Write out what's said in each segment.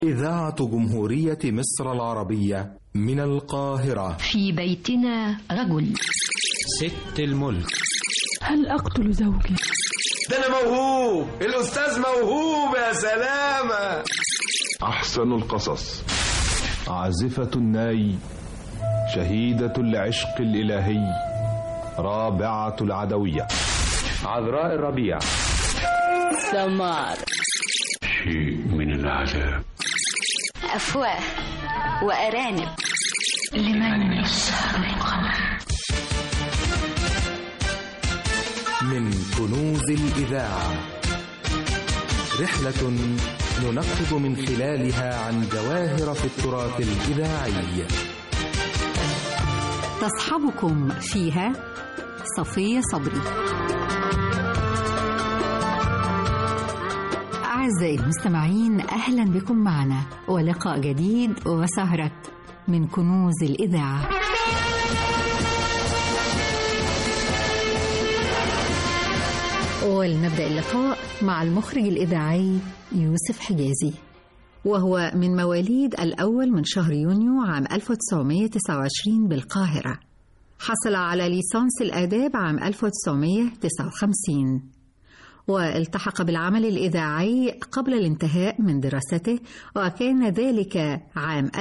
إذاعة جمهورية مصر العربية من القاهرة في بيتنا رجل ست الملك هل أقتل زوجي؟ ده أنا موهوب الأستاذ موهوب يا سلامة أحسن القصص عازفة الناي شهيدة العشق الإلهي رابعة العدوية عذراء الربيع سمار شيء من العذاب أفواه وأرانب لمن يسهر القمر من كنوز الإذاعة رحلة ننقب من خلالها عن جواهر في التراث الإذاعي تصحبكم فيها صفية صبري أعزائي المستمعين أهلا بكم معنا ولقاء جديد وسهرة من كنوز الإذاعة ولنبدأ اللقاء مع المخرج الإذاعي يوسف حجازي وهو من مواليد الأول من شهر يونيو عام 1929 بالقاهرة حصل على ليسانس الآداب عام 1959 والتحق بالعمل الإذاعي قبل الانتهاء من دراسته وكان ذلك عام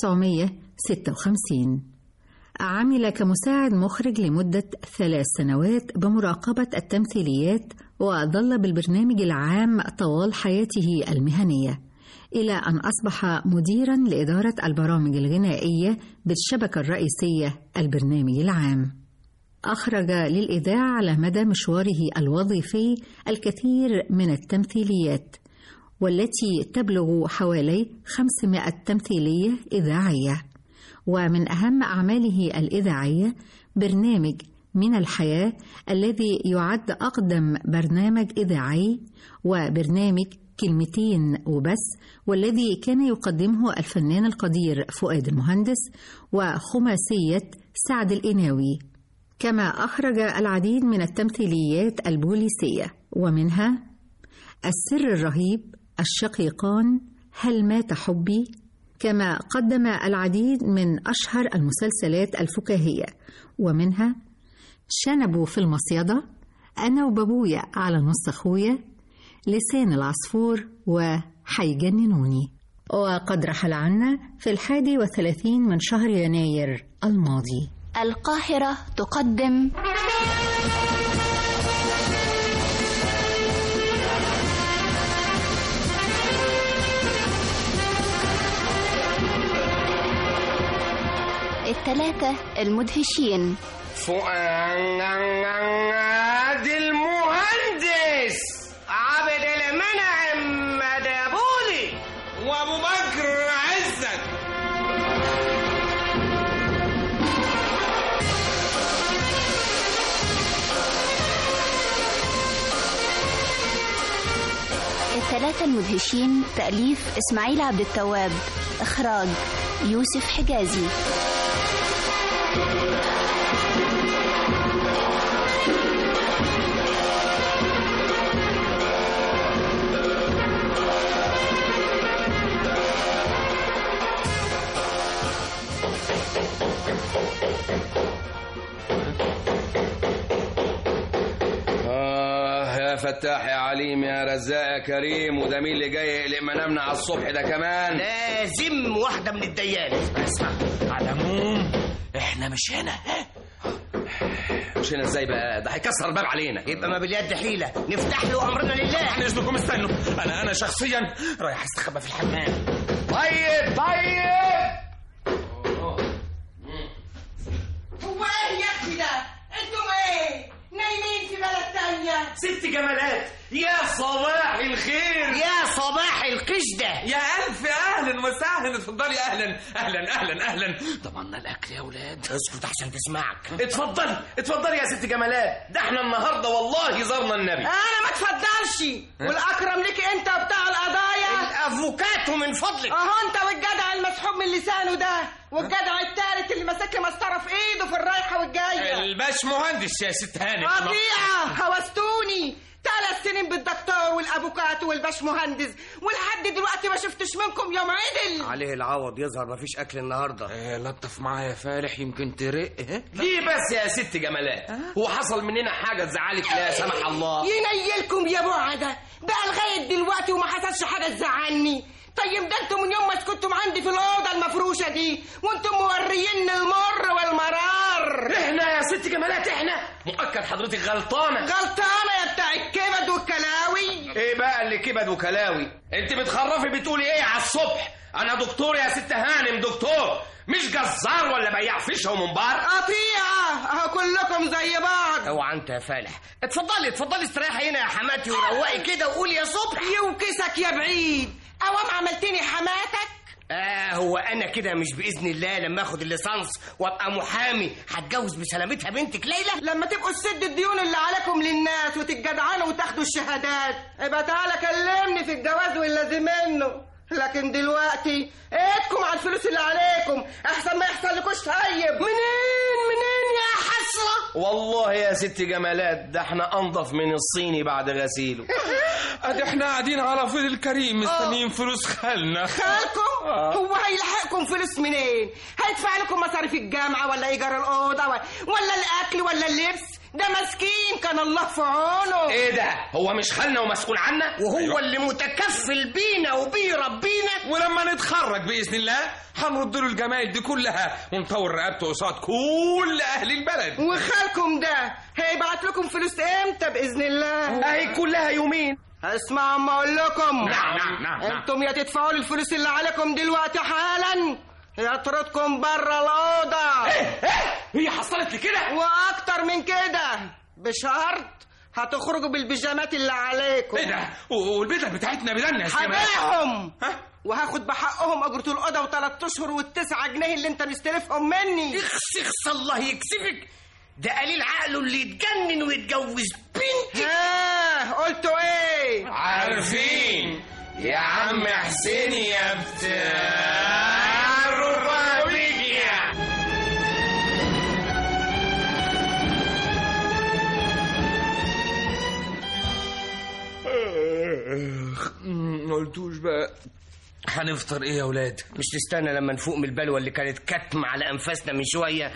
1956 عمل كمساعد مخرج لمدة ثلاث سنوات بمراقبة التمثيليات وظل بالبرنامج العام طوال حياته المهنية إلى أن أصبح مديرا لإدارة البرامج الغنائية بالشبكة الرئيسية البرنامج العام أخرج للإذاعة على مدى مشواره الوظيفي الكثير من التمثيليات والتي تبلغ حوالي 500 تمثيلية إذاعية ومن أهم أعماله الإذاعية برنامج من الحياة الذي يعد أقدم برنامج إذاعي وبرنامج كلمتين وبس والذي كان يقدمه الفنان القدير فؤاد المهندس وخماسية سعد الإناوي كما أخرج العديد من التمثيليات البوليسية ومنها السر الرهيب الشقيقان هل مات حبي كما قدم العديد من أشهر المسلسلات الفكاهية ومنها شنبوا في المصيدة أنا وبابويا على نص أخويا لسان العصفور وحيجننوني وقد رحل عنا في الحادي وثلاثين من شهر يناير الماضي القاهرة تقدم الثلاثة المدهشين فؤاد المهندس عبد المنعم مدبولي وابو بكر عزت الثلاثة المدهشين تأليف إسماعيل عبد التواب إخراج يوسف حجازي آه يا فتاح يا عليم يا رزاق يا كريم وده مين اللي جاي يقلق منامنا على الصبح ده كمان لازم واحدة من الديان اسمع على العموم احنا مش هنا ها مش هنا ازاي بقى ده هيكسر الباب علينا يبقى ما باليد حيلة نفتح له أمرنا لله عن إذنكم استنوا أنا أنا شخصيا رايح أستخبى في الحمام طيب طيب هو ايه يا اخي ده؟ انتم ايه؟ نايمين في بلد تانية ست جمالات يا صباح الخير يا صباح القشدة يا ألف أهلا وسهلا اتفضلي أهلا أهلا أهلا أهلا ضمنا الأكل يا ولاد اسكت أحسن تسمعك اتفضلي اتفضلي يا ست جمالات ده احنا النهارده والله زرنا النبي انا ما تفضلش والاكرم لك انت بتاع القضايا الافوكاتو من فضلك اهو انت والجدع المسحوب من لسانه ده والجدع التالت اللي ماسك له مسطره في ايده في الرايحه والجايه الباش مهندس يا ست هانم قطيعه هوستوني ثلاث سنين بالدكتور والافوكات والباش مهندس ولحد دلوقتي ما شفتش منكم يوم عدل عليه العوض يظهر مفيش اكل النهارده إيه لطف معايا يا فالح يمكن ترق إيه؟ ليه بس يا ست جمالات هو حصل مننا حاجه تزعلك لا سمح الله ينيلكم يا بعدة بقى لغاية دلوقتي وما حصلش حاجة تزعلني طيب ده انتم من يوم ما سكنتم عندي في الأوضة المفروشة دي وانتم موريين المر والمرار احنا يا ست جمالات احنا مؤكد حضرتك غلطانه غلطانة يا بتاع الكبد والكلاوي ايه بقى اللي كبد وكلاوي انت بتخرفي بتقولي ايه على الصبح انا دكتور يا ست هانم دكتور مش جزار ولا بياع فيشه ومنبار قطيعة اهو كلكم زي بعض اوعى انت يا فالح اتفضلي اتفضلي استريحي هنا يا حماتي وروقي كده وقولي يا صبح يوكسك يا بعيد اوام عملتني حماتك آه هو انا كده مش باذن الله لما اخد الليسانس وابقى محامي هتجوز بسلامتها بنتك ليلى لما تبقوا تسد الديون اللي عليكم للناس وتتجدعنوا وتاخدوا الشهادات ابقى تعالى كلمني في الجواز واللازم منه لكن دلوقتي ايدكم على الفلوس اللي عليكم احسن ما يحصل لكوش طيب منين منين يا حسره والله يا ست جمالات ده احنا انضف من الصيني بعد غسيله ادي احنا قاعدين على فيل الكريم مستنيين فلوس خالنا خالكم هو هيلحقكم فلوس منين هيدفع لكم مصاريف الجامعه ولا ايجار الاوضه ولا, ولا الاكل ولا اللبس ده مسكين كان الله في عونه ايه ده هو مش خالنا ومسؤول عنا وهو أيوة. اللي متكفل بينا وبيربينا ولما نتخرج باذن الله هنرد له الجمايل دي كلها ونطور رقبته قصاد كل اهل البلد وخالكم ده هيبعت لكم فلوس امتى باذن الله اهي كلها يومين اسمع اما اقول لكم نعم نعم نعم انتم يا تدفعوا لي الفلوس اللي عليكم دلوقتي حالا يا طردكم بره الاوضه ايه ايه هي حصلت لي كده واكتر من كده بشرط هتخرجوا بالبيجامات اللي عليكم ايه ده والبدله بتاعتنا بدلنا هبيعهم وهاخد بحقهم اجرة الاوضه وثلاث اشهر والتسعة جنيه اللي انت مستلفهم مني اخس اخس الله يكسفك ده قليل عقله اللي يتجنن ويتجوز بنتي ها قلتوا ايه عارفين يا عم حسين يا بتاع الربابية قلتوش بقى هنفطر ايه يا ولاد مش تستنى لما نفوق من البلوه اللي كانت كتم على انفاسنا من شويه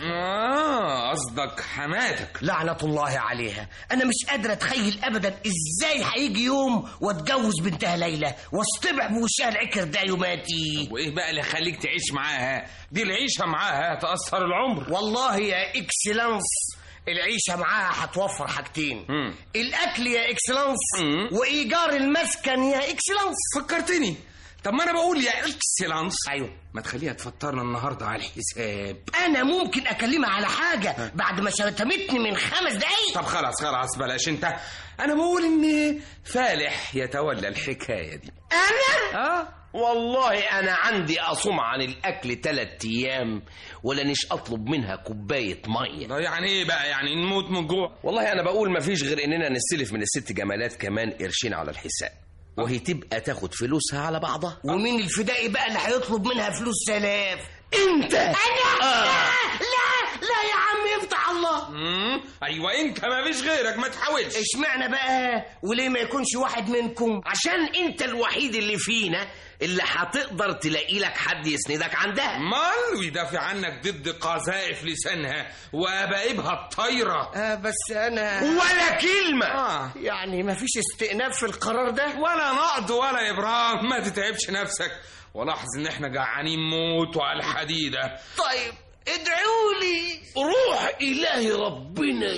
اه قصدك حماتك لعنه الله عليها انا مش قادر اتخيل ابدا ازاي هيجي يوم واتجوز بنتها ليلى واصطبع بوشها العكر ده يوماتي وايه بقى اللي يخليك تعيش معاها دي العيشه معاها تاثر العمر والله يا اكسلانس العيشة معاها هتوفر حاجتين مم. الأكل يا إكسلانس مم. وإيجار المسكن يا إكسلانس فكرتني طب ما انا بقول يا اكسلانس أيوه ما تخليها تفطرنا النهارده على الحساب أنا ممكن أكلمها على حاجة بعد ما شتمتني من خمس دقايق طب خلاص خلاص بلاش انت انا بقول ان فالح يتولى الحكايه دي أنا؟ اه والله انا عندي اصوم عن الاكل ثلاث ايام ولا نش اطلب منها كوبايه ميه ده يعني ايه بقى يعني نموت من الجوع والله انا بقول مفيش غير اننا نستلف من الست جمالات كمان قرشين على الحساب وهي تبقى تاخد فلوسها على بعضها ومين الفدائي بقى اللي هيطلب منها فلوس سلاف انت أنا آه. لا لا لا يا عم يفتح الله امم ايوه انت ما فيش غيرك ما تحاولش اشمعنى بقى وليه ما يكونش واحد منكم عشان انت الوحيد اللي فينا اللي هتقدر تلاقي لك حد يسندك عندها مال ويدافع عنك ضد قذائف لسانها وابائبها الطايره آه بس انا ولا كلمه آه. يعني ما فيش استئناف في القرار ده ولا نقد ولا ابرام ما تتعبش نفسك ولاحظ ان احنا جعانين موت وعلى الحديده طيب ادعوا لي روح الهي ربنا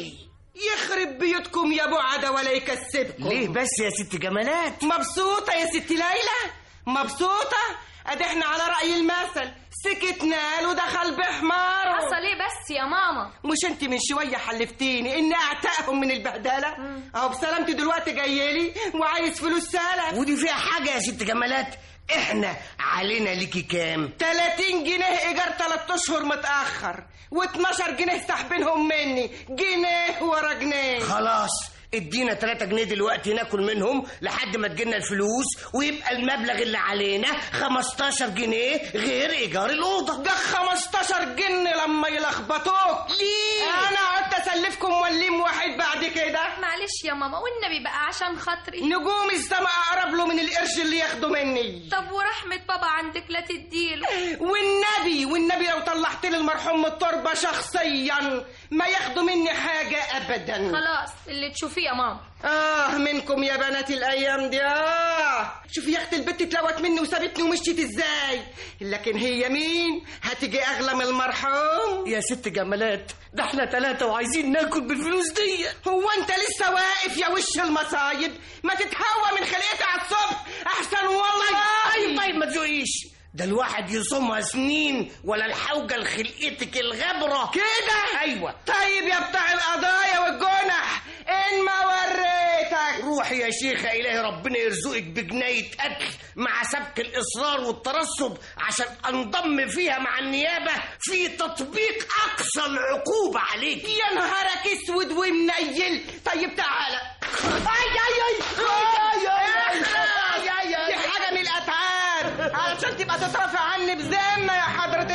يخرب بيوتكم يا بعدة ولا يكسبكم ليه بس يا ست جمالات مبسوطة يا ست ليلى مبسوطة ادي احنا على رأي المثل سكتنا له دخل بحماره حصل ايه بس يا ماما مش انت من شوية حلفتيني اني اعتقهم من البهدلة اهو بسلامتي دلوقتي جايلي وعايز فلوس سلف ودي فيها حاجة يا ست جمالات احنا علينا ليكي كام 30 جنيه ايجار 3 اشهر متاخر و12 جنيه سحبينهم مني جنيه ورا جنيه خلاص ادينا 3 جنيه دلوقتي ناكل منهم لحد ما تجينا الفلوس ويبقى المبلغ اللي علينا 15 جنيه غير ايجار الاوضه ده 15 جن لما يلخبطوك ليه انا قعدت اسلفكم وليم واحد بعد كده معلش يا ماما والنبي بقى عشان خاطري نجوم السماء اقرب له من القرش اللي ياخده مني طب ورحمة بابا عندك لا تديله والنبي والنبي لو طلعت لي المرحوم من التربه شخصيا ما ياخدوا مني حاجه ابدا خلاص اللي تشوفيه يا ماما اه منكم يا بنات الايام دي اه شوفي يا اختي البت اتلوت مني وسابتني ومشيت ازاي لكن هي مين هتيجي اغلى من المرحوم يا ست جمالات ده احنا ثلاثة وعايزين ناكل بالفلوس دي هو انت لسه واقف يا وش المصايب ما تتهوى من خلقتي على الصبح احسن والله طيب طيب ما تزوقيش ده الواحد يصومها سنين ولا الحوجة لخلقتك الغبرة كده ايوه طيب يا بتاع القضايا والجنح ان ما وريتك روحي يا شيخة إلهي ربنا يرزقك بجناية أكل مع سبك الإصرار والترصد عشان أنضم فيها مع النيابة في تطبيق أقصى العقوبة عليك يا نهارك اسود ومنيل طيب تعالى اي اي اي اي اي اي اي دي حاجه من الاتعاب علشان تبقى تترفع عني بذمه يا حضره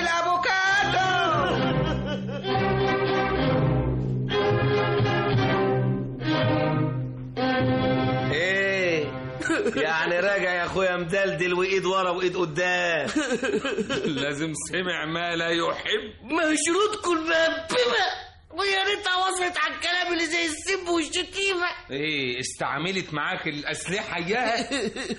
الافوكادو ايه يعني راجع يا اخويا مدلدل وايد ورا وايد قدام لازم سمع ما لا يحب مشروطكم المهببة ويا ريتها وصلت على الكلام اللي زي السب والشتيمة ايه استعملت معاك الاسلحه اياها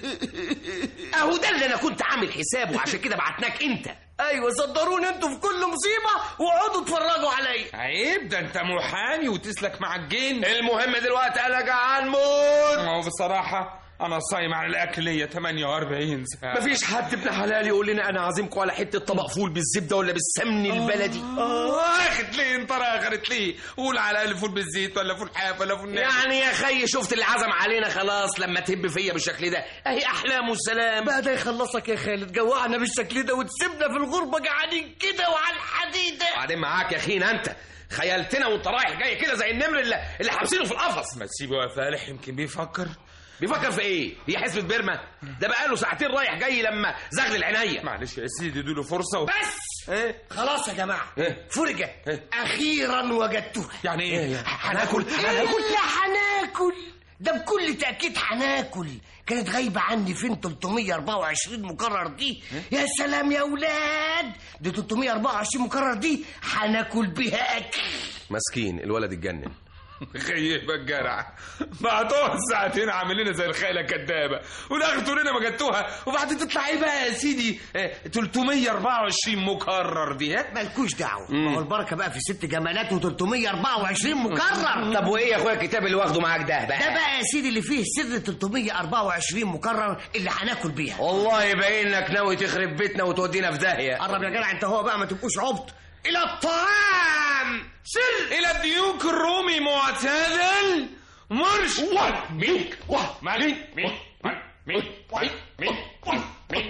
اهو ده اللي انا كنت عامل حسابه عشان كده بعتناك انت ايوه صدروني انتوا في كل مصيبة واقعدوا اتفرجوا عليا عيب ده انت محامي وتسلك مع الجن المهم دلوقتي انا جعان موت ما هو بصراحه انا صايم على الاكل ليا 48 ساعه مفيش حد ابن حلال يقول لنا انا عازمكم على حته طبق فول بالزبده ولا بالسمن البلدي اه اخد ليه انت اخرت ليه قول على الاقل فول بالزيت ولا فول حاف ولا فول ناعم يعني يا خي شفت اللي عزم علينا خلاص لما تهب فيا بالشكل ده اهي احلام والسلام بقى ده يخلصك يا خالد جوعنا بالشكل ده وتسيبنا في الغربة جعانين كده وعلى الحديدة بعدين معاك يا اخينا انت خيلتنا وانت رايح جاي كده زي النمر اللي, اللي حابسينه في القفص ما تسيبه يا فالح يمكن بيفكر بيفكر في ايه؟ هي حسبة بيرما؟ ده بقاله ساعتين رايح جاي لما زغل العناية معلش يا سيدي اديله فرصة و... بس ايه؟ خلاص يا جماعة إيه؟ فرجة إيه؟ أخيرا وجدتها يعني ايه؟ هناكل هناكل لا هناكل ده بكل تأكيد هناكل كانت غايبة عني فين 324 مكرر دي يا سلام يا أولاد دي 324 مكرر دي هناكل بيها أكل مسكين الولد اتجنن خيبة الجرع بعتوها ساعتين عاملين زي الخيلة كدابة والاخر تقول لنا ما جبتوها وبعدين تطلع ايه بقى يا سيدي آه، 324 مكرر دي ها مالكوش دعوة ما هو البركة بقى في ست جمالات و324 مكرر طب وايه يا اخويا الكتاب اللي واخده معاك ده بقى؟ ده بقى يا سيدي اللي فيه سر 324 مكرر اللي هناكل بيها والله يبين لك ناوي تخرب بيتنا وتودينا في داهية قرب يا جدع انت هو بقى ما تبقوش عبط الى الطعام سل الى الديوك الرومي معتدل مرش واه مين واه مالي مين مين مين مين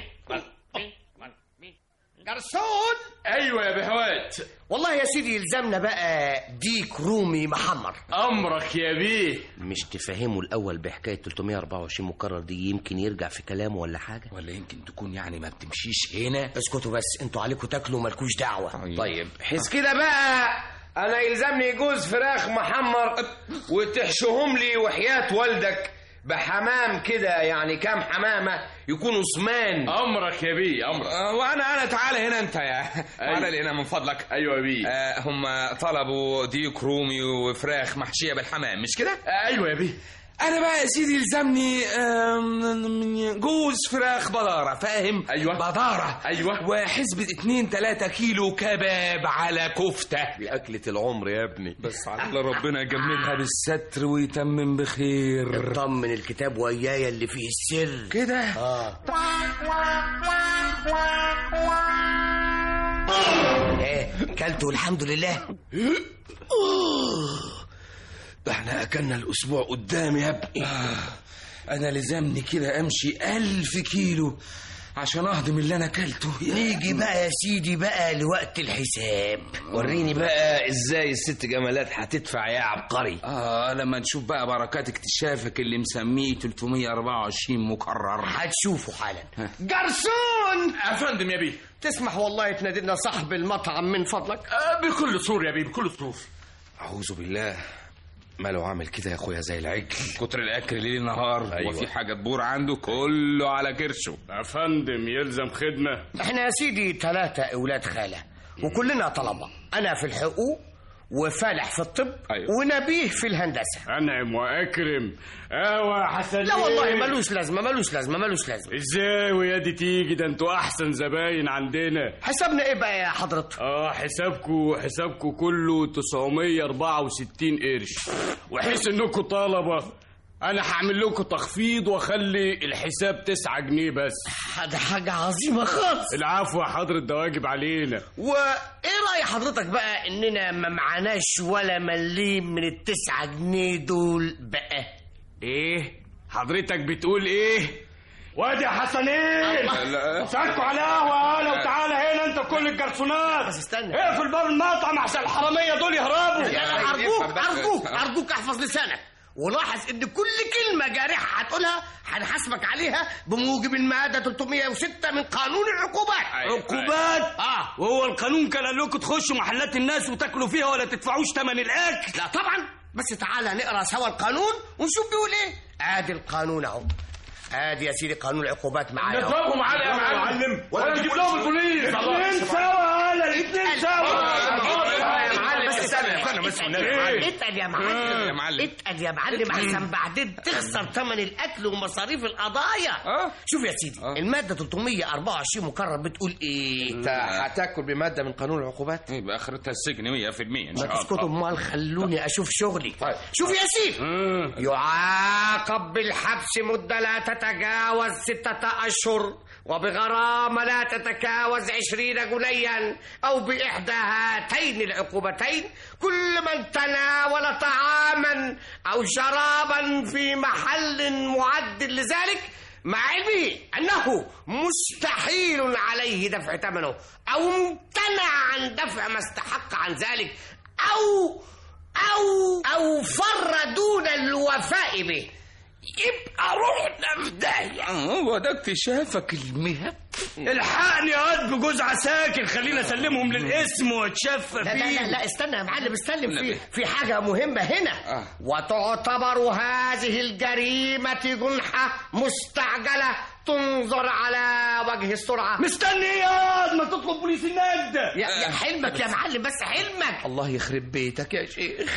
جرسون ايوه يا بهوات والله يا سيدي يلزمنا بقى ديك رومي محمر امرك يا بيه مش تفهموا الاول بحكايه 324 مكرر دي يمكن يرجع في كلامه ولا حاجه ولا يمكن تكون يعني ما بتمشيش هنا اسكتوا بس انتوا عليكم تاكلوا مالكوش دعوه طيب حس كده بقى انا يلزمني جوز فراخ محمر وتحشهم لي وحياة والدك بحمام كده يعني كام حمامه يكونوا سمان امرك يا بيه امرك آه وانا انا تعالى هنا انت يا تعالى هنا من فضلك ايوه يا بيه آه هم طلبوا ديك رومي وفراخ محشيه بالحمام مش كده ايوه يا بيه انا بقى يا سيدي يلزمني آم، جوز فراخ بدارة فاهم أيوة. بدارة أيوة. وحسبة اتنين تلاتة كيلو كباب على كفتة دي اكله العمر يا ابني بس على الله ربنا يجملها بالستر ويتمم بخير طمن الكتاب ويايا اللي فيه السر كده اه ايه كلته الحمد لله ده احنا اكلنا الاسبوع قدام يا ابني انا لزمني كده امشي الف كيلو عشان اهضم اللي انا اكلته نيجي بقى يا سيدي بقى لوقت الحساب وريني بقى ازاي الست جمالات هتدفع يا عبقري اه لما نشوف بقى بركات اكتشافك اللي مسميه 324 مكرر هتشوفوا حالا جرسون يا فندم يا بيه تسمح والله تنادلنا صاحب المطعم من فضلك آه بكل سرور يا بيه بكل سرور اعوذ بالله ماله عامل كده يا اخويا زي العجل كتر الاكل ليل نهار أيوة. وفي حاجه تبور عنده كله على كرشه يا فندم يلزم خدمة احنا يا سيدي ثلاثة اولاد خالة وكلنا طلبة انا في الحقوق وفالح في الطب أيوة. ونبيه في الهندسة أنعم وأكرم أيوة حسن لا والله ملوش لازمة ملوش لازمة ملوش لازمة ازاي ويا دي تيجي ده انتوا احسن زباين عندنا حسابنا ايه بقى يا حضرة اه حسابكو حسابكو كله 964 قرش وحيث انكم طلبة انا هعمل لكم تخفيض واخلي الحساب 9 جنيه بس ده حاجة عظيمة خالص العفو يا حضرة ده واجب علينا وايه رأي حضرتك بقى اننا ما معناش ولا مليم من التسعة جنيه دول بقى ايه حضرتك بتقول ايه وادي يا حسنين لا. سالكوا على قهوه لو تعالى هنا انت كل الجرسونات بس استنى. اقفل باب المطعم عشان الحراميه دول يهربوا يعني ارجوك ارجوك ارجوك احفظ لسانك ولاحظ ان كل كلمة جارحة هتقولها هنحاسبك عليها بموجب المادة 306 من قانون العقوبات عقوبات اه وهو القانون كان قال لكم تخشوا محلات الناس وتاكلوا فيها ولا تدفعوش ثمن الاكل لا طبعا بس تعالى نقرا سوا القانون ونشوف بيقول ايه ادي القانون اهو ادي يا سيدي قانون العقوبات معايا أهو. نضربهم على يا معلم ولا تجيب لهم البوليس الاثنين سوا ولا الاثنين سوا يا معلم بس استنى استنى بس إيه؟ اتقل يا يا معلم معلم. اتقل يا معلم احسن بعدين تخسر ثمن الاكل ومصاريف القضايا آه. شوف يا سيدي الماده 324 مكرر بتقول ايه انت هتاكل بماده من قانون العقوبات يبقى اخرتها السجن 100% ان ما شاء تسكتوا الله امال خلوني اشوف شغلي طيب. شوف يا سيدي آه. يعاقب بالحبس مدة لا تتجاوز ستة أشهر وبغرامة لا تتجاوز عشرين جنيا أو بإحدى هاتين العقوبتين كل من تناول طعاما أو شرابا في محل معد لذلك مع علمه أنه مستحيل عليه دفع ثمنه أو امتنع عن دفع ما استحق عن ذلك أو أو أو فر دون الوفاء به يبقى روحنا في داهية آه، هو ده اكتشافك المهب الحقني يا واد بجوز عساكر خلينا اسلمهم للاسم واتشفى لا لا لا, فيه لا استنى يا معلم استلم لا، في في حاجة مهمة هنا آه. وتعتبر هذه الجريمة جنحة مستعجلة تنظر على وجه السرعة مستني ايه يا واد ما تطلب بوليس النجدة يا, يا حلمك يا معلم بس حلمك الله يخرب بيتك يا شيخ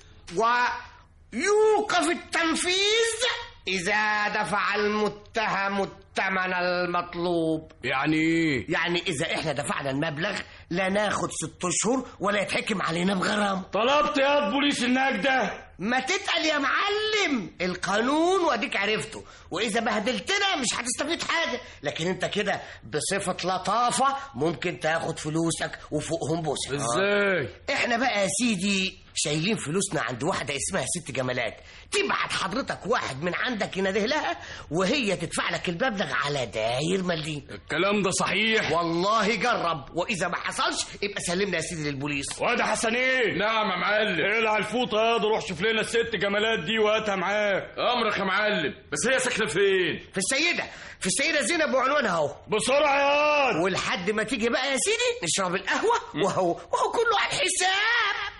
ويوقف التنفيذ إذا دفع المتهم الثمن المطلوب يعني ايه يعني إذا إحنا دفعنا المبلغ لا ناخد ست أشهر ولا يتحكم علينا بغرام طلبت يا واد بوليس النجدة ما تتقل يا معلم القانون واديك عرفته واذا بهدلتنا مش هتستفيد حاجه لكن انت كده بصفه لطافه ممكن تاخد فلوسك وفوقهم بوسه ازاي احنا بقى يا سيدي شايلين فلوسنا عند واحدة اسمها ست جمالات تبعت حضرتك واحد من عندك ينده لها وهي تدفع لك المبلغ على داير مليم الكلام ده صحيح والله جرب واذا ما حصلش يبقى سلمنا يا سيدي للبوليس واد يا حسنين نعم يا معلم العب الفوطه يا واد روح شوف لنا الست جمالات دي وهاتها معاك امرك يا معلم بس هي ساكنه فين في السيدة في السيدة زينب وعنوانها اهو بسرعه يا واد ولحد ما تيجي بقى يا سيدي نشرب القهوة وهو وهو كله على الحساب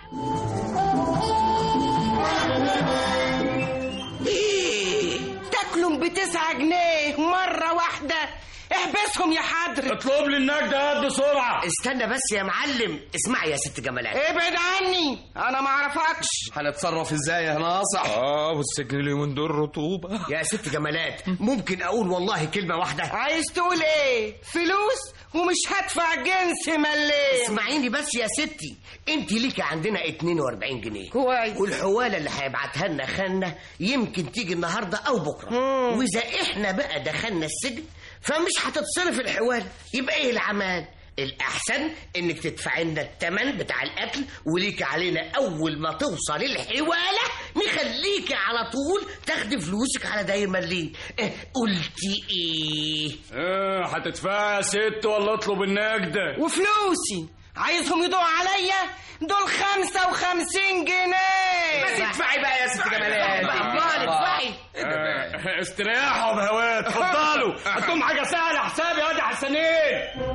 إيه؟ تاكلهم بتسعة جنيه مرة واحدة احبسهم يا حضرة اطلب لي النجدة يا واد بسرعه استنى بس يا معلم اسمعي يا ست جمالات ابعد عني انا ما اعرفكش هنتصرف ازاي يا ناصح اه والسجن اليومين دول رطوبه يا ست جمالات ممكن اقول والله كلمة واحدة عايز تقول ايه فلوس ومش هدفع جنس مليم اسمعيني بس يا ستي انت ليكي عندنا 42 جنيه كويس والحواله اللي هيبعتها لنا خالنا يمكن تيجي النهارده او بكره واذا احنا بقى دخلنا السجن فمش هتتصرف الحوال يبقى ايه العمال الأحسن إنك تدفعي لنا التمن بتاع الأكل وليك علينا أول ما توصل الحوالة نخليكي على طول تاخدي فلوسك على داير مليم إيه قلتي إيه؟ اه هتدفع يا ست ولا اطلب النجدة وفلوسي عايزهم يدوقوا عليا دول خمسة وخمسين جنيه ما تدفعي بقى يا ست جمالات أمال ادفعي آه، استريحوا بهوات اتفضلوا هاتهم حاجة سهلة حسابي يا واد حسنين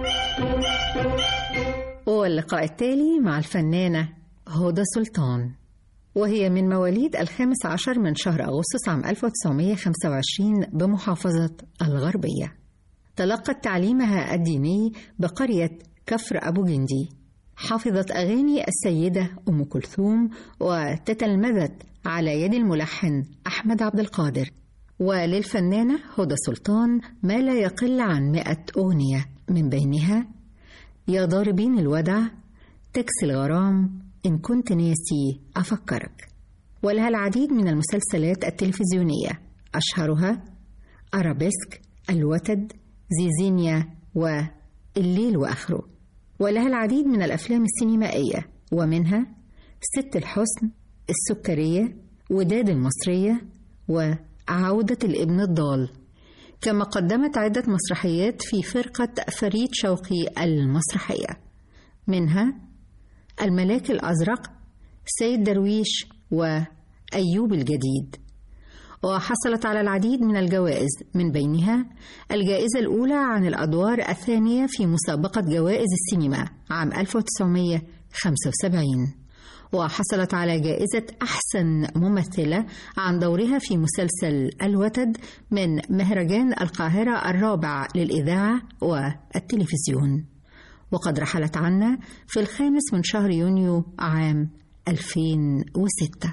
واللقاء التالي مع الفنانة هدى سلطان وهي من مواليد الخامس عشر من شهر أغسطس عام 1925 بمحافظة الغربية تلقت تعليمها الديني بقرية كفر أبو جندي حفظت أغاني السيدة أم كلثوم وتتلمذت على يد الملحن أحمد عبد القادر وللفنانة هدى سلطان ما لا يقل عن مئة أغنية من بينها يا ضاربين الودع تكسي الغرام إن كنت ناسي أفكرك ولها العديد من المسلسلات التلفزيونية أشهرها أرابيسك الوتد زيزينيا والليل وآخره ولها العديد من الأفلام السينمائية ومنها ست الحسن السكرية وداد المصرية وعودة الابن الضال كما قدمت عدة مسرحيات في فرقة فريد شوقي المسرحية منها الملاك الأزرق سيد درويش وأيوب الجديد وحصلت على العديد من الجوائز من بينها الجائزة الأولى عن الأدوار الثانية في مسابقة جوائز السينما عام 1975 وحصلت على جائزة أحسن ممثلة عن دورها في مسلسل الوتد من مهرجان القاهرة الرابع للإذاعة والتلفزيون وقد رحلت عنا في الخامس من شهر يونيو عام 2006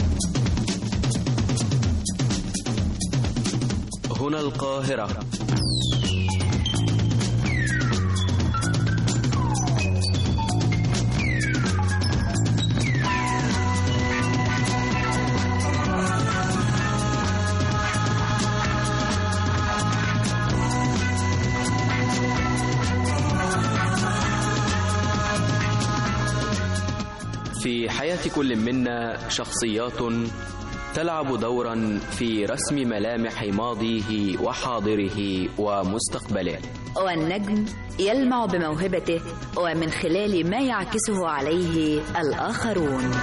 هنا القاهرة في حياة كل منا شخصيات تلعب دورا في رسم ملامح ماضيه وحاضره ومستقبله والنجم يلمع بموهبته ومن خلال ما يعكسه عليه الآخرون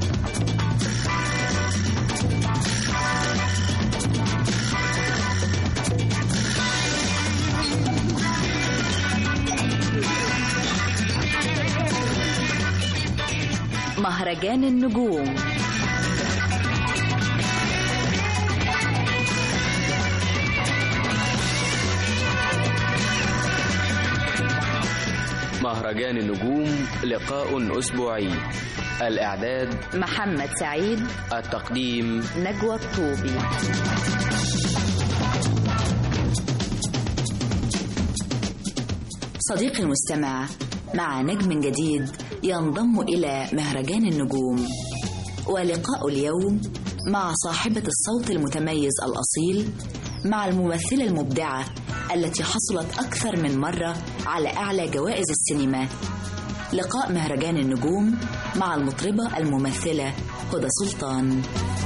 مهرجان النجوم مهرجان النجوم لقاء أسبوعي الإعداد محمد سعيد التقديم نجوى الطوبي صديقي المستمع مع نجم جديد ينضم إلى مهرجان النجوم ولقاء اليوم مع صاحبة الصوت المتميز الأصيل مع الممثلة المبدعة التي حصلت أكثر من مرة على أعلى جوائز السينما لقاء مهرجان النجوم مع المطربة الممثلة هدى سلطان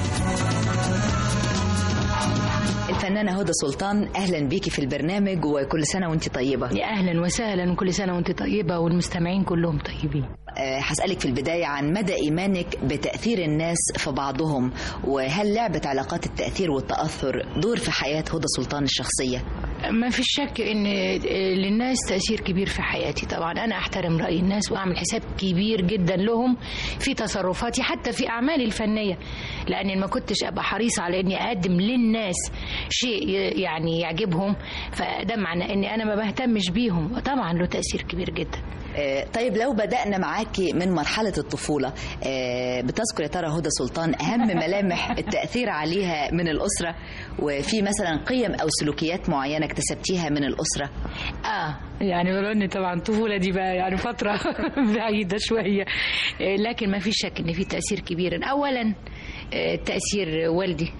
الفنانة هدى سلطان أهلا بيكي في البرنامج وكل سنة وانت طيبة يا أهلا وسهلا وكل سنة وانت طيبة والمستمعين كلهم طيبين أه، هسألك في البداية عن مدى إيمانك بتأثير الناس في بعضهم وهل لعبة علاقات التأثير والتأثر دور في حياة هدى سلطان الشخصية؟ ما في شك ان للناس تأثير كبير في حياتي طبعا انا احترم رأي الناس واعمل حساب كبير جدا لهم في تصرفاتي حتى في اعمالي الفنية لان ما كنتش ابقى حريصة على اني اقدم للناس شيء يعني يعجبهم فده معنى اني انا ما بهتمش بيهم طبعا له تأثير كبير جدا آه، طيب لو بدأنا معاكي من مرحلة الطفولة آه، بتذكر يا ترى هدى سلطان أهم ملامح التأثير عليها من الأسرة وفي مثلا قيم أو سلوكيات معينة اكتسبتيها من الأسرة اه يعني ولو ان طبعا الطفوله دي بقى يعني فتره بعيده شويه آه، لكن ما في شك ان في تاثير كبير اولا آه، تاثير والدي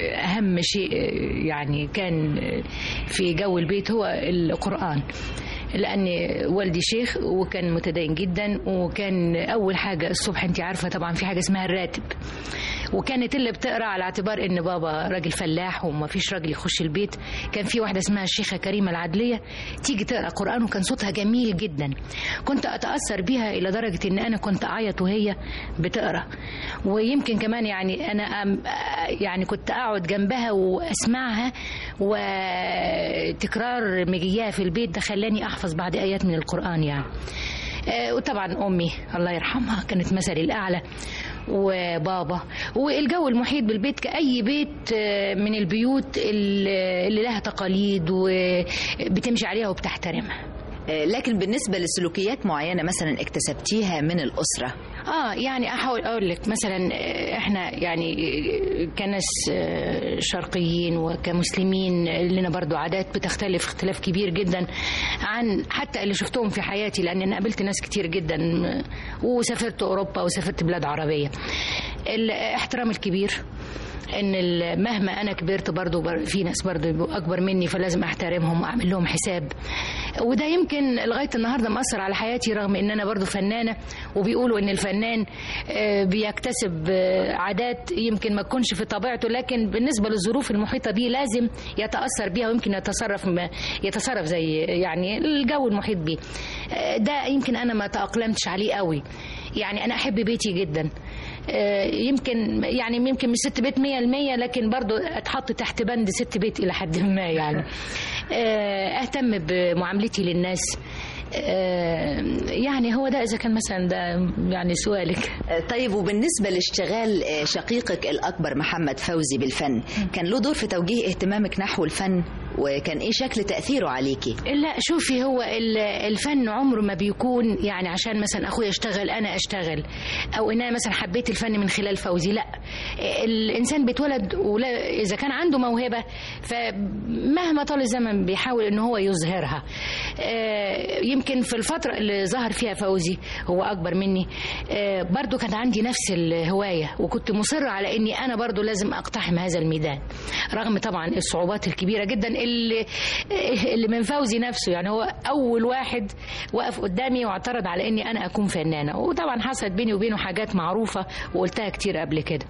واهم شيء آه، يعني كان آه، في جو البيت هو القران لان والدي شيخ وكان متدين جدا وكان اول حاجه الصبح انت عارفه طبعا في حاجه اسمها الراتب وكانت اللي بتقرا على اعتبار ان بابا راجل فلاح وما فيش راجل يخش البيت كان في واحده اسمها الشيخه كريمه العدليه تيجي تقرا قران وكان صوتها جميل جدا كنت اتاثر بيها الى درجه ان انا كنت اعيط وهي بتقرا ويمكن كمان يعني انا أم- يعني كنت اقعد جنبها واسمعها وتكرار مجياها في البيت ده خلاني احفظ بعض ايات من القران يعني آه، وطبعا امي الله يرحمها كانت مثلي الاعلى وبابا والجو المحيط بالبيت كأي بيت آه، من البيوت اللي اللي لها تقاليد وبتمشي عليها وبتحترمها آه، لكن بالنسبة لسلوكيات معينة مثلا اكتسبتيها من الأسرة اه يعني احاول اقول لك مثلا آه، احنا يعني آه، كناس آه، شرقيين وكمسلمين لنا برضو عادات بتختلف اختلاف كبير جدا عن حتى اللي شفتهم في حياتي لان انا قابلت ناس كتير جدا آه، وسافرت اوروبا وسافرت بلاد عربيه الاحترام الكبير ان ال- مهما انا كبرت برضو بر- في ناس برضو يبقوا اكبر مني فلازم احترمهم واعمل لهم حساب وده يمكن لغايه النهارده مأثر على حياتي رغم ان انا برضو فنانه وبيقولوا ان الفنان آه، بيكتسب آه، عادات يمكن ما تكونش في طبيعته لكن بالنسبه للظروف المحيطه بيه لازم يتاثر بيها ويمكن يتصرف ما- يتصرف زي يعني الجو المحيط بيه آه، ده يمكن انا ما تاقلمتش عليه قوي يعني انا احب بيتي جدا آه، يمكن يعني يمكن مش ست بيت مية المية لكن برضو اتحط تحت بند ست بيت إلى حد ما يعني آه، أهتم بمعاملتي للناس آه، يعني هو ده إذا كان مثلا ده يعني سؤالك طيب وبالنسبة لاشتغال آه، شقيقك الأكبر محمد فوزي بالفن كان له دور في توجيه اهتمامك نحو الفن وكان إيه شكل تأثيره عليكي لا شوفي هو ال- الفن عمره ما بيكون يعني عشان مثلا اخويا اشتغل انا اشتغل او ان انا مثلا حبيت الفن من خلال فوزي لا الانسان بيتولد ولا اذا كان عنده موهبه فمهما طال الزمن بيحاول ان هو يظهرها آه، يمكن في الفتره اللي ظهر فيها فوزي هو اكبر مني آه، برضو كان عندي نفس الهوايه وكنت مصره على اني انا برضو لازم اقتحم هذا الميدان رغم طبعا الصعوبات الكبيره جدا اللي اللي من فوزي نفسه يعني هو اول واحد وقف قدامي واعترض على اني انا اكون فنانه وطبعا حصلت بيني وبينه حاجات معروفه وقلتها كتير قبل كده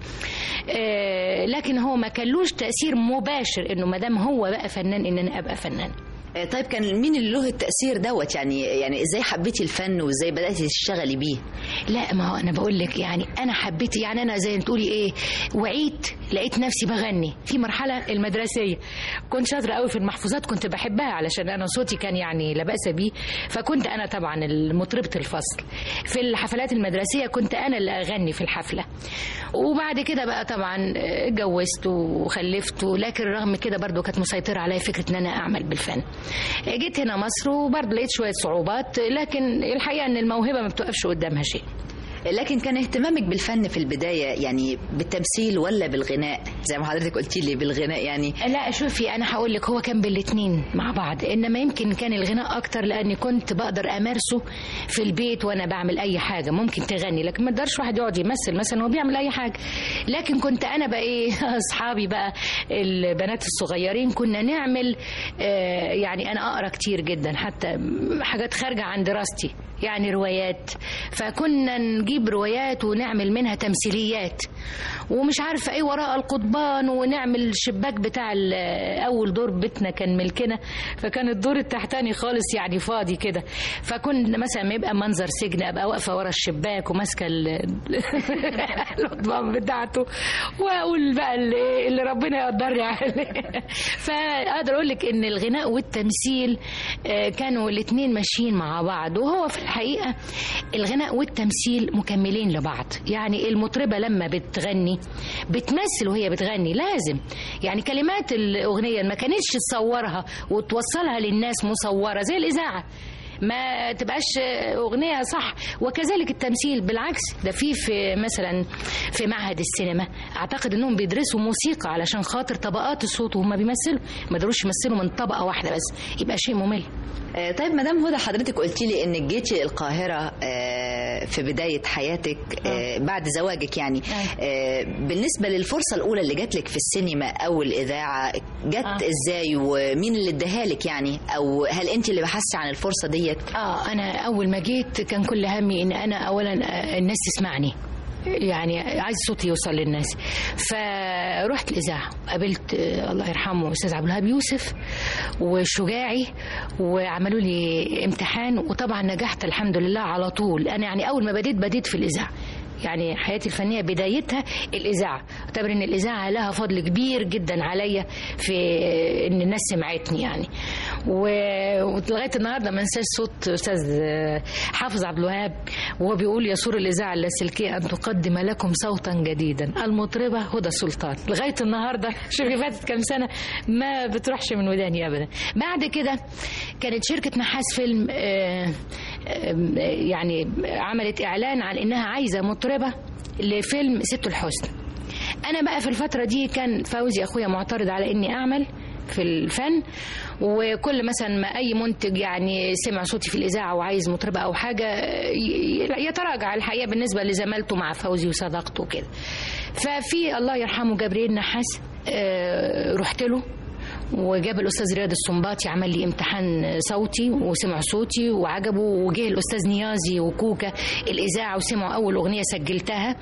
آه، لكن هو ما كانلوش تاثير مباشر انه ما دام هو بقى فنان ان انا ابقى فنان آه، طيب كان مين اللي له التأثير دوت يعني يعني ازاي حبيتي الفن وازاي بدأتي تشتغلي بيه لا ما هو انا بقول لك يعني انا حبيت يعني انا زي ما تقولي ايه وعيت لقيت نفسي بغني في مرحله المدرسيه كنت شاطره قوي في المحفوظات كنت بحبها علشان انا صوتي كان يعني لا باس بيه فكنت انا طبعا مطربه الفصل في الحفلات المدرسيه كنت انا اللي اغني في الحفله وبعد كده بقى طبعا اتجوزت وخلفت لكن رغم كده برضو كانت مسيطره عليا فكره ان انا اعمل بالفن جيت هنا مصر وبرضه لقيت شويه صعوبات لكن الحقيقه ان الموهبه ما بتوقفش قدامها شيء لكن كان اهتمامك بالفن في البداية يعني بالتمثيل ولا بالغناء زي ما حضرتك قلتي لي بالغناء يعني لا شوفي انا هقول لك هو كان بالاثنين مع بعض انما يمكن كان الغناء اكتر لاني كنت بقدر امارسه في البيت وانا بعمل اي حاجه ممكن تغني لكن ما يقدرش واحد يقعد يمثل مثلا هو بيعمل اي حاجه لكن كنت انا بقى ايه اصحابي بقى البنات الصغيرين كنا نعمل آه يعني انا اقرا كتير جدا حتى حاجات خارجه عن دراستي يعني روايات فكنا نجيب روايات ونعمل منها تمثيليات ومش عارفه ايه وراء القضبان ونعمل الشباك بتاع ال- اول دور بيتنا كان ملكنا فكان الدور التحتاني خالص يعني فاضي كده فكنا مثلا ما يبقى منظر سجن ابقى واقفه ورا الشباك وماسكه ال- القضبان بتاعته واقول بقى اللي, اللي ربنا يقدرني عليه فاقدر اقول لك ان الغناء والتمثيل آه، كانوا الاثنين ماشيين مع بعض وهو في الحقيقه الغناء والتمثيل مكملين لبعض يعني المطربه لما بتغني بتمثل وهي بتغني لازم يعني كلمات الاغنيه ما كانتش تصورها وتوصلها للناس مصوره زي الاذاعه ما تبقاش اغنيه صح وكذلك التمثيل بالعكس ده في في مثلا في معهد السينما اعتقد انهم بيدرسوا موسيقى علشان خاطر طبقات الصوت وهم بيمثلوا ما يقدروش يمثلوا من طبقه واحده بس يبقى شيء ممل آه، طيب مدام هدى حضرتك قلتي لي انك جيتي القاهره آه، في بدايه حياتك آه، بعد زواجك يعني آه، بالنسبه للفرصه الاولى اللي جات لك في السينما او الاذاعه جت آه. ازاي ومين اللي اداها لك يعني او هل انت اللي بحثتي عن الفرصه ديت اه انا اول ما جيت كان كل همي ان انا اولا آه، الناس تسمعني يعني عايز صوتي يوصل للناس فرحت الاذاعه قابلت آه، الله يرحمه استاذ عبد الوهاب يوسف وشجاعي وعملوا لي امتحان وطبعا نجحت الحمد لله على طول انا يعني اول ما بديت بديت في الاذاعه يعني حياتي الفنيه بدايتها الاذاعه اعتبر ان الاذاعه لها فضل كبير جدا عليا في ان الناس سمعتني يعني و- ولغايه النهارده ما انساش صوت استاذ حافظ عبد الوهاب وهو بيقول يسور الاذاعه اللاسلكيه ان تقدم لكم صوتا جديدا المطربه هدى سلطان لغايه النهارده شوفي فاتت كام سنه ما بتروحش من وداني ابدا بعد كده كانت شركه نحاس فيلم آه، آه، يعني عملت اعلان عن انها عايزه مطربه لفيلم ست الحسن انا بقى في الفتره دي كان فوزي اخويا معترض على اني اعمل في الفن وكل مثلا ما اي منتج يعني سمع صوتي في الاذاعه وعايز مطربه او حاجه ي- يتراجع الحقيقه بالنسبه لزمالته مع فوزي وصداقته وكده ففي الله يرحمه جبريل نحاس آه، رحت له وجاب الاستاذ رياض السنباطي عمل لي امتحان صوتي وسمع صوتي وعجبه وجه الاستاذ نيازي وكوكا الاذاعه وسمعوا اول اغنيه سجلتها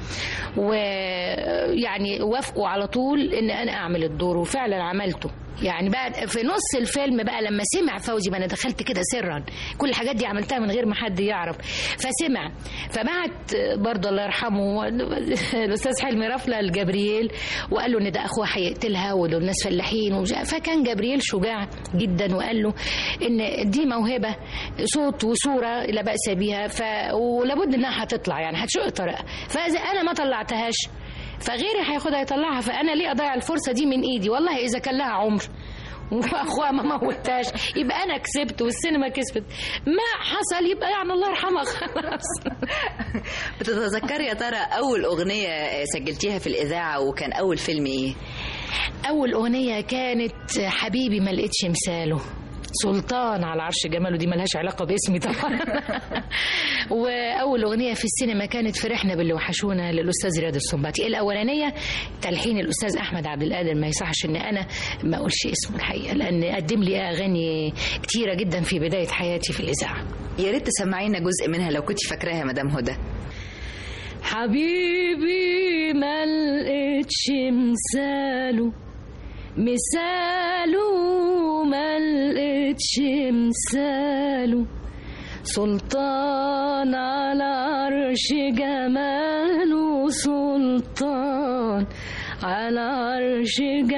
ويعني وافقوا على طول ان انا اعمل الدور وفعلا عملته يعني بعد في نص الفيلم بقى لما سمع فوزي ما انا دخلت كده سرا كل الحاجات دي عملتها من غير ما حد يعرف فسمع فبعت برضه الله يرحمه الاستاذ حلمي رفله لجبريل وقال له ان ده اخوها هيقتلها ودول ناس فلاحين ومش عارف. فكان جبريل شجاع جدا وقال له ان دي موهبه صوت وصوره لا باس بها ف... ولابد انها هتطلع يعني هتشق طريقها فاذا انا ما طلعتهاش فغيري هياخدها يطلعها فانا ليه اضيع الفرصه دي من ايدي والله اذا كان لها عمر واخوها ما موتهاش يبقى انا كسبت والسينما كسبت ما حصل يبقى يعني الله يرحمها خلاص بتتذكري يا ترى اول اغنيه سجلتيها في الاذاعه وكان اول فيلم ايه اول اغنيه كانت حبيبي ما لقيتش مثاله سلطان على عرش جماله دي ملهاش علاقه باسمي طبعا واول اغنيه في السينما كانت فرحنا باللي وحشونا للاستاذ رياض السنباطي الاولانيه تلحين الاستاذ احمد عبد القادر ما يصحش ان انا ما اقولش اسمه الحقيقه لان قدم لي اغاني كتيره جدا في بدايه حياتي في الاذاعه يا ريت تسمعينا جزء منها لو كنت فاكراها يا مدام هدى حبيبي ما لقيتش مثاله مثاله ما لقيتش مثاله سلطان على عرش جماله سلطان على عرش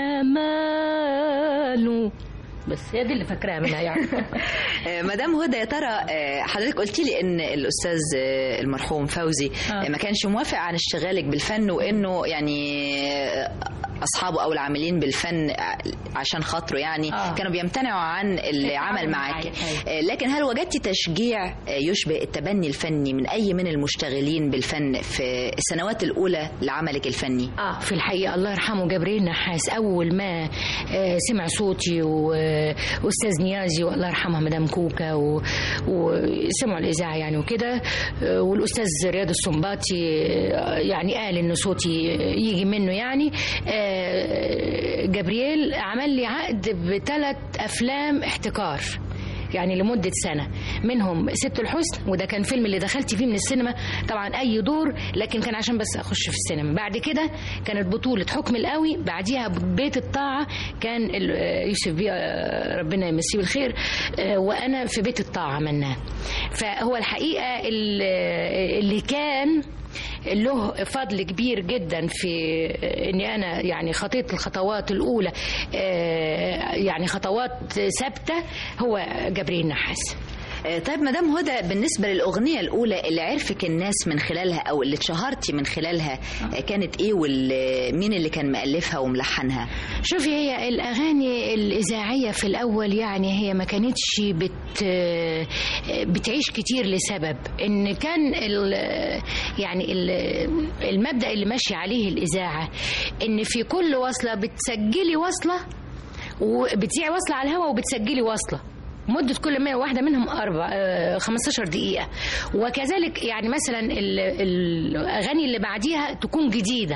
جماله بس هي دي اللي فاكراها منها يعني آه، مدام هدى يا ترى آه، حضرتك قلتي لي ان الاستاذ آه، المرحوم فوزي آه. آه، ما كانش موافق عن اشتغالك بالفن وانه يعني آه، اصحابه او العاملين بالفن ع- عشان خاطره يعني آه. كانوا بيمتنعوا عن العمل معاك آه، لكن هل وجدتي تشجيع آه، يشبه التبني الفني من اي من المشتغلين بالفن في السنوات الاولى لعملك الفني اه في الحقيقه الله يرحمه جبريل نحاس اول ما آه، سمع صوتي واستاذ نيازي والله يرحمها مدام كوكا و- وسمعوا الاذاعه يعني وكده آه، والاستاذ رياض السنباطي آه، يعني قال ان صوتي يجي منه يعني آه، جبريل عمل لي عقد بثلاث افلام احتكار يعني لمدة سنة منهم ست الحسن وده كان فيلم اللي دخلت فيه من السينما طبعا أي دور لكن كان عشان بس أخش في السينما بعد كده كانت بطولة حكم القوي بعديها بيت الطاعة كان ال- آه، يوسف بيه آه، ربنا يمسيه بالخير آه، وأنا في بيت الطاعة عملناه فهو الحقيقة ال- آه، اللي كان له فضل كبير جدا في اني انا يعني خطيت الخطوات الاولى آه، يعني خطوات ثابته هو جبريل نحاس آه، طيب مدام هدى بالنسبة للأغنية الأولى اللي عرفك الناس من خلالها أو اللي اتشهرتي من خلالها آه، كانت إيه ومين اللي كان مألفها وملحنها؟ شوفي هي الأغاني الإذاعية في الأول يعني هي ما كانتش بت بتعيش كتير لسبب إن كان ال يعني ال المبدأ اللي ماشي عليه الإذاعة إن في كل وصلة بتسجلي وصلة وبتذيعي وصلة على الهواء وبتسجلي وصلة مدة كل ما واحدة منهم أربع آه، 15 دقيقة وكذلك يعني مثلا ال- الأغاني اللي بعديها تكون جديدة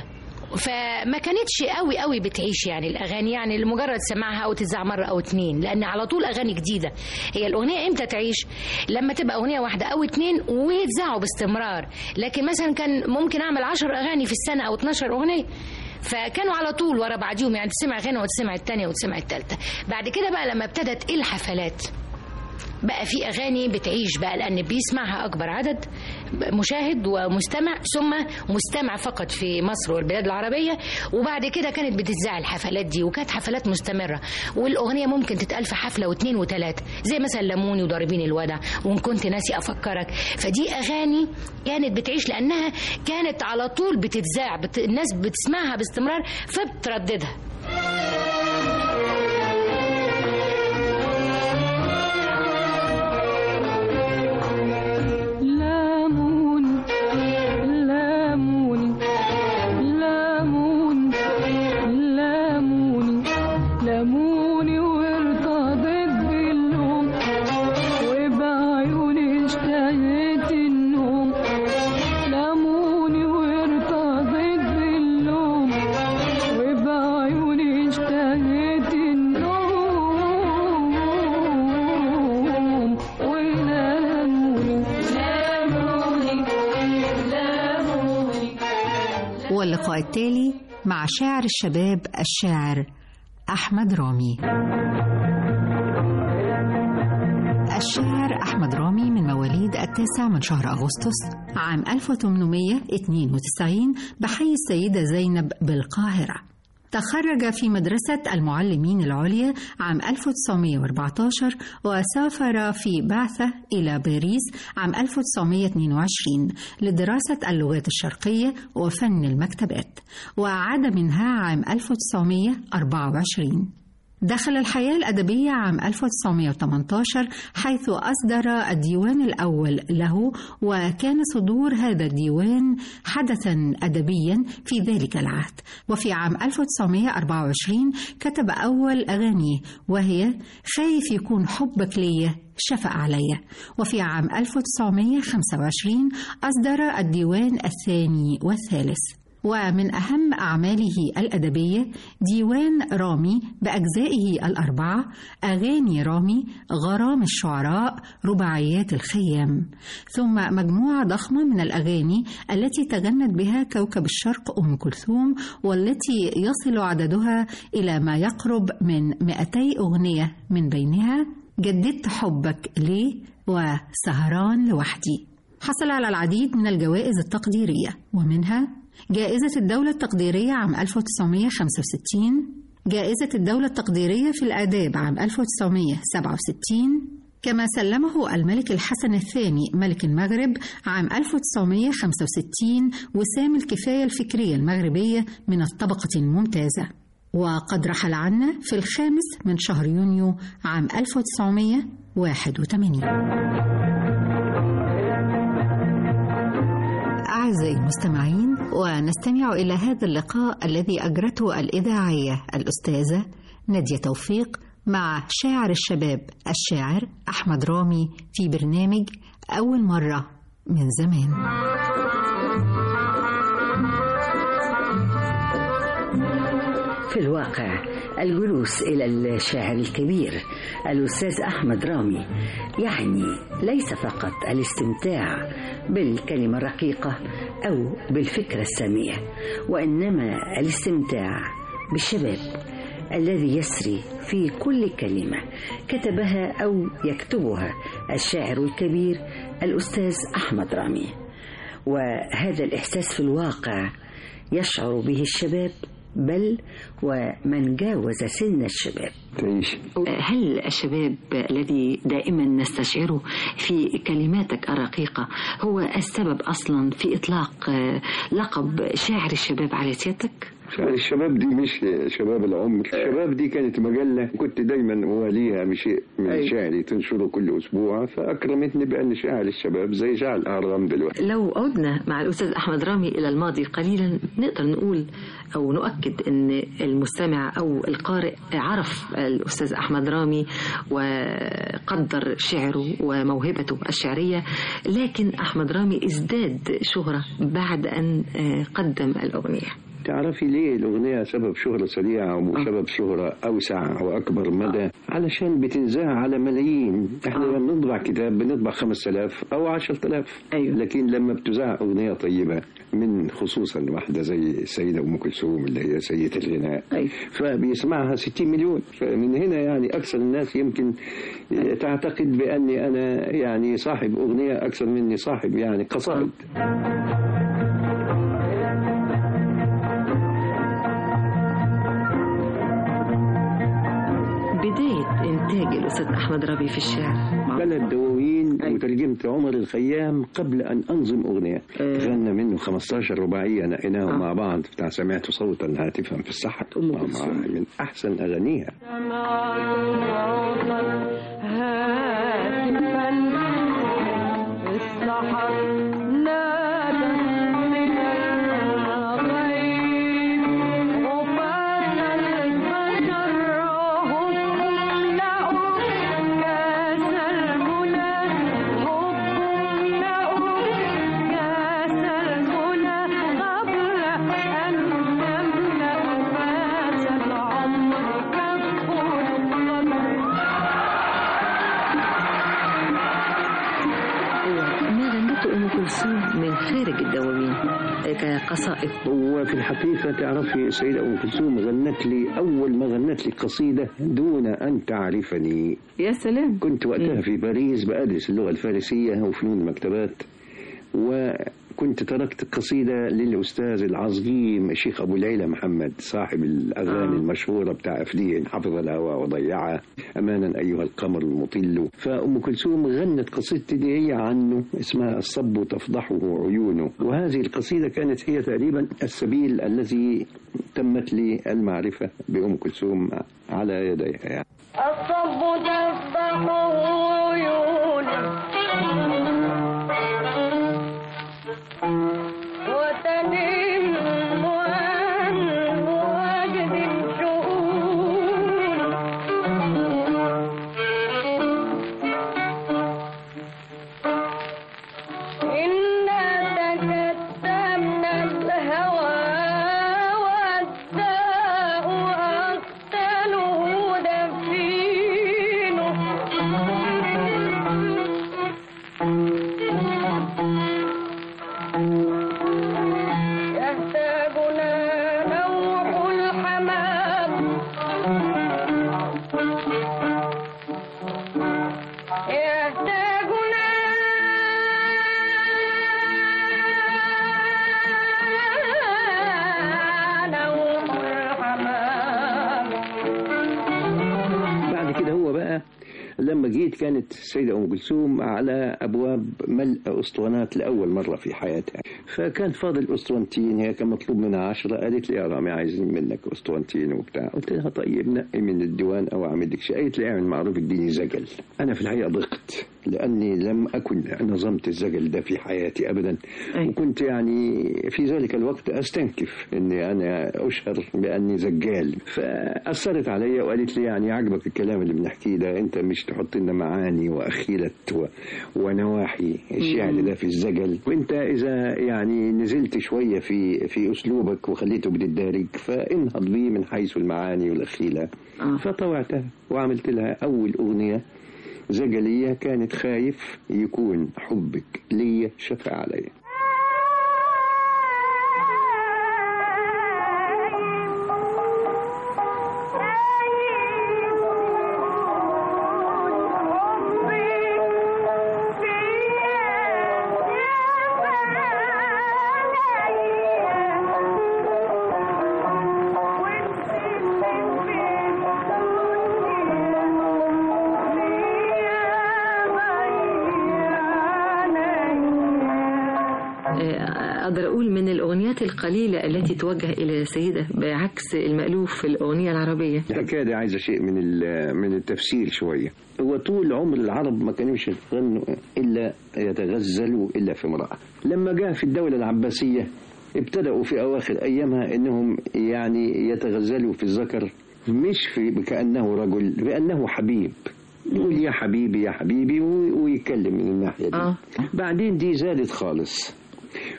فما كانتش قوي قوي بتعيش يعني الاغاني يعني لمجرد سماعها او تتذاع مره او اتنين لان على طول اغاني جديده هي الاغنيه امتى تعيش لما تبقى اغنيه واحده او اتنين ويتذاعوا باستمرار لكن مثلا كان ممكن اعمل 10 اغاني في السنه او 12 اغنيه فكانوا على طول ورا بعضيهم يعني تسمع غنى وتسمع التانية وتسمع التالتة بعد كده بقى لما ابتدت الحفلات بقى في اغاني بتعيش بقى لان بيسمعها اكبر عدد مشاهد ومستمع ثم مستمع فقط في مصر والبلاد العربيه وبعد كده كانت بتتذاع الحفلات دي وكانت حفلات مستمره والاغنيه ممكن تتقال في حفله واثنين وثلاثه زي مثلا لموني وضاربين الودع وان كنت ناسي افكرك فدي اغاني كانت بتعيش لانها كانت على طول بتتذاع بت... الناس بتسمعها باستمرار فبترددها لامون لامون لامون لاموني لاموني وارتضيت باللوم وبعيوني اشتهيت النوم لاموني وارتضيت باللوم وبعيوني اشتهيت النوم ولاموني لاموني لاموني واللقاء التالي مع شاعر الشباب الشاعر أحمد رامي الشاعر أحمد رامي من مواليد التاسع من شهر أغسطس عام 1892 بحي السيدة زينب بالقاهرة تخرج في مدرسة المعلمين العليا عام 1914 وسافر في بعثة إلى باريس عام 1922 لدراسة اللغات الشرقية وفن المكتبات وعاد منها عام 1924 دخل الحياة الأدبية عام 1918 حيث أصدر الديوان الأول له وكان صدور هذا الديوان حدثا أدبيا في ذلك العهد وفي عام 1924 كتب أول أغانيه وهي خايف يكون حبك ليا شفق عليا وفي عام 1925 أصدر الديوان الثاني والثالث ومن أهم أعماله الأدبية ديوان رامي بأجزائه الأربعة أغاني رامي غرام الشعراء رباعيات الخيام ثم مجموعة ضخمة من الأغاني التي تغنت بها كوكب الشرق أم كلثوم والتي يصل عددها إلى ما يقرب من 200 أغنية من بينها جددت حبك ليه وسهران لوحدي حصل على العديد من الجوائز التقديرية ومنها جائزة الدولة التقديرية عام 1965 جائزة الدولة التقديرية في الآداب عام 1967 كما سلمه الملك الحسن الثاني ملك المغرب عام 1965 وسام الكفاية الفكرية المغربية من الطبقة الممتازة وقد رحل عنا في الخامس من شهر يونيو عام 1981 أعزائي المستمعين ونستمع إلى هذا اللقاء الذي أجرته الإذاعية الأستاذة نادية توفيق مع شاعر الشباب الشاعر أحمد رامي في برنامج أول مرة من زمان في الواقع الجلوس إلى الشاعر الكبير الأستاذ أحمد رامي يعني ليس فقط الاستمتاع بالكلمة الرقيقة أو بالفكرة السامية وإنما الاستمتاع بالشباب الذي يسري في كل كلمة كتبها أو يكتبها الشاعر الكبير الأستاذ أحمد رامي وهذا الإحساس في الواقع يشعر به الشباب بل ومن جاوز سن الشباب تعيش هل الشباب الذي دائما نستشعره في كلماتك الرقيقة هو السبب أصلا في إطلاق لقب شاعر الشباب على سيادتك؟ شعر الشباب دي مش شباب العمر الشباب دي كانت مجلة كنت دايما أواليها بشيء من أي. شعري تنشره كل أسبوع فأكرمتني بأن شاعر الشباب زي شعر الأهرام دلوقتي لو عدنا مع الأستاذ أحمد رامي إلى الماضي قليلا نقدر نقول أو نؤكد أن المستمع أو القارئ عرف الأستاذ أحمد رامي وقدر شعره وموهبته الشعرية لكن أحمد رامي ازداد شهرة بعد أن قدم الأغنية تعرفي ليه الأغنية سبب شهرة سريعة وسبب شهرة أوسع وأكبر مدى علشان بتنزاع على ملايين احنا لما بنطبع كتاب بنطبع 5000 أو 10000 أيوة. لكن لما بتذاع أغنية طيبة من خصوصا واحدة زي السيدة أم كلثوم اللي هي سيدة الغناء أيوة. فبيسمعها 60 مليون فمن هنا يعني أكثر الناس يمكن تعتقد بأني أنا يعني صاحب أغنية أكثر مني صاحب يعني قصائد بداية إنتاج الأستاذ أحمد ربيع في الشعر ثلاث دواوين وترجمت عمر الخيام قبل أن أنظم أغنية غنى منه 15 رباعية نقيناهم مع بعض بتاع سمعت صوتا هاتفا في السحر من أحسن أغانيها ما غنته أم كلثوم من خارج الدواوين كقصائد وفي الحقيقة تعرفي السيدة أم كلثوم غنت لي أول ما غنت لي قصيدة دون أن تعرفني يا سلام كنت وقتها في باريس بأدرس اللغة الفارسية وفنون المكتبات وكنت تركت قصيدة للأستاذ العظيم الشيخ أبو العيلة محمد صاحب الأغاني آه. المشهورة بتاع أفدين حفظ الهوى وضيعها أمانا أيها القمر المطل فأم كلثوم غنت قصيدتي دي هي عنه اسمها الصب تفضحه عيونه وهذه القصيدة كانت هي تقريبا السبيل الذي تمت لي المعرفة بأم كلثوم على يديها يعني. الصب تفضحه عيونه وتنم عن مواجد شؤون إنا تكتمنا الهوى والداء أقتله دفينه يهتاجنا نوح الحمام يهتاجنا نوح الحمام بعد كده هو بقى لما جيت كانت السيدة أم كلثوم على أبواب ملء أسطوانات لأول مرة في حياتها فكان فاضل أسطوانتين هي كان مطلوب منها عشرة قالت لي يا رامي عايزين منك أسطوانتين وبتاع قلت لها طيب نقي من الديوان أو أعمل لك شيء قالت لي اعمل معروف اديني زجل أنا في الحقيقة ضغط لأني لم أكن نظمت الزجل ده في حياتي أبدا وكنت يعني في ذلك الوقت أستنكف أني أنا أشهر بأني زجال فأثرت عليا وقالت لي يعني عجبك الكلام اللي بنحكيه ده أنت مش تحط لنا معاني وأخيلة و... ونواحي الشعر ده في الزجل وأنت إذا يعني نزلت شوية في في أسلوبك وخليته بتدارج فانهض بيه من حيث المعاني والأخيلة فطوعتها وعملت لها أول أغنية زجلية كانت خايف يكون حبك ليا شفع عليا أقدر أقول من الأغنيات القليلة التي توجه إلى سيدة بعكس المألوف في الأغنية العربية الحكايه دي عايزه شيء من ال- من التفسير شويه هو طول عمر العرب ما كانوش يغنوا الا يتغزلوا الا في امراه لما جاء في الدوله العباسيه ابتدأوا في أواخر أيامها أنهم يعني يتغزلوا في الذكر مش في كأنه رجل بأنه حبيب يقول يا حبيبي يا حبيبي و- ويتكلم من الناحية دي آه. بعدين دي زادت خالص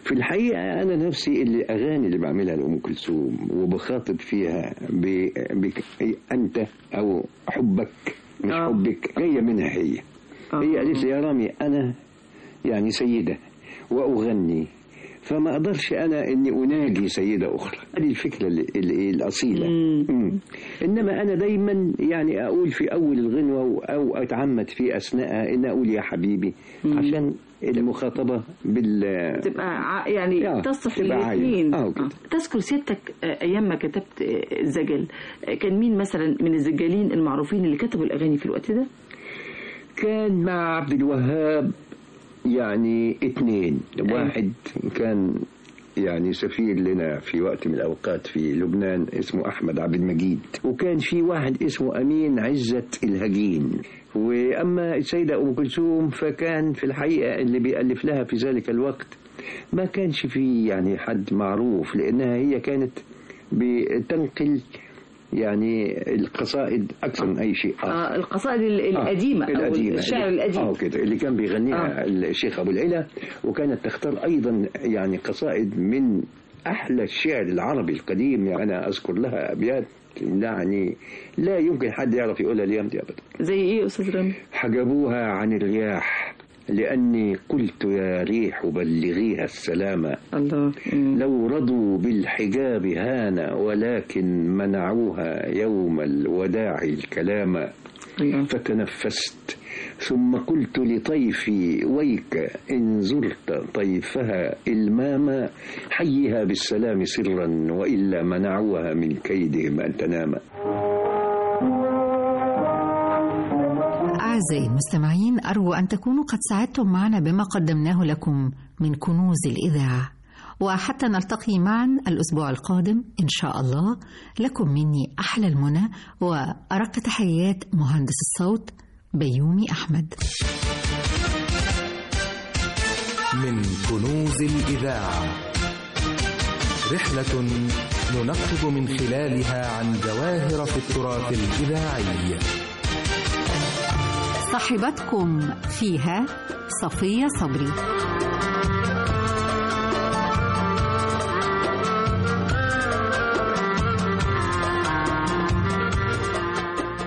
في الحقيقة أنا نفسي اللي أغاني اللي بعملها لأم كلثوم وبخاطب فيها ب... بك... أنت أو حبك مش آه. حبك جاية منها هي هي قالت لي يا رامي أنا يعني سيدة وأغني فما أقدرش أنا إني أناجي سيدة أخرى هذه الفكرة ال- ال- الأصيلة مم. إنما أنا دايما يعني أقول في أول الغنوة أو أتعمد في أثناءها إن أقول يا حبيبي عشان المخاطبة بال تبقى ع- يعني آه، تصلح تبقى عايمة. للاثنين آه، كده. تذكر سيادتك آه، ايام ما كتبت آه، الزجل آه، كان مين مثلا من الزجالين المعروفين اللي كتبوا الاغاني في الوقت ده؟ كان مع عبد الوهاب يعني اتنين واحد كان يعني سفير لنا في وقت من الأوقات في لبنان اسمه أحمد عبد المجيد وكان في واحد اسمه أمين عزة الهجين وأما السيدة أم كلثوم فكان في الحقيقة اللي بيألف لها في ذلك الوقت ما كانش في يعني حد معروف لأنها هي كانت بتنقل يعني القصائد أكثر من أي شيء آخر آه القصائد ال- القديمة أو القديمة الشعر القديم اه كده اللي كان بيغنيها آه. الشيخ ابو العلا وكانت تختار ايضا يعني قصائد من احلى الشعر العربي القديم يعني انا اذكر لها ابيات يعني لا يمكن حد يعرف يقولها اليوم دي ابدا زي ايه يا استاذ رامي؟ حجبوها عن الرياح لأني قلت يا ريح بلغيها السلام الله لو رضوا بالحجاب هان ولكن منعوها يوم الوداع الكلام فتنفست ثم قلت لطيفي ويك إن زرت طيفها الماما حيها بالسلام سرا وإلا منعوها من كيدهم أن تنام أعزائي المستمعين أرجو أن تكونوا قد ساعدتم معنا بما قدمناه لكم من كنوز الإذاعة وحتى نلتقي معا الأسبوع القادم إن شاء الله لكم مني أحلى المنى وأرق تحيات مهندس الصوت بيومي أحمد من كنوز الإذاعة رحلة ننقب من خلالها عن جواهر في التراث الإذاعي صاحبتكم فيها صفية صبري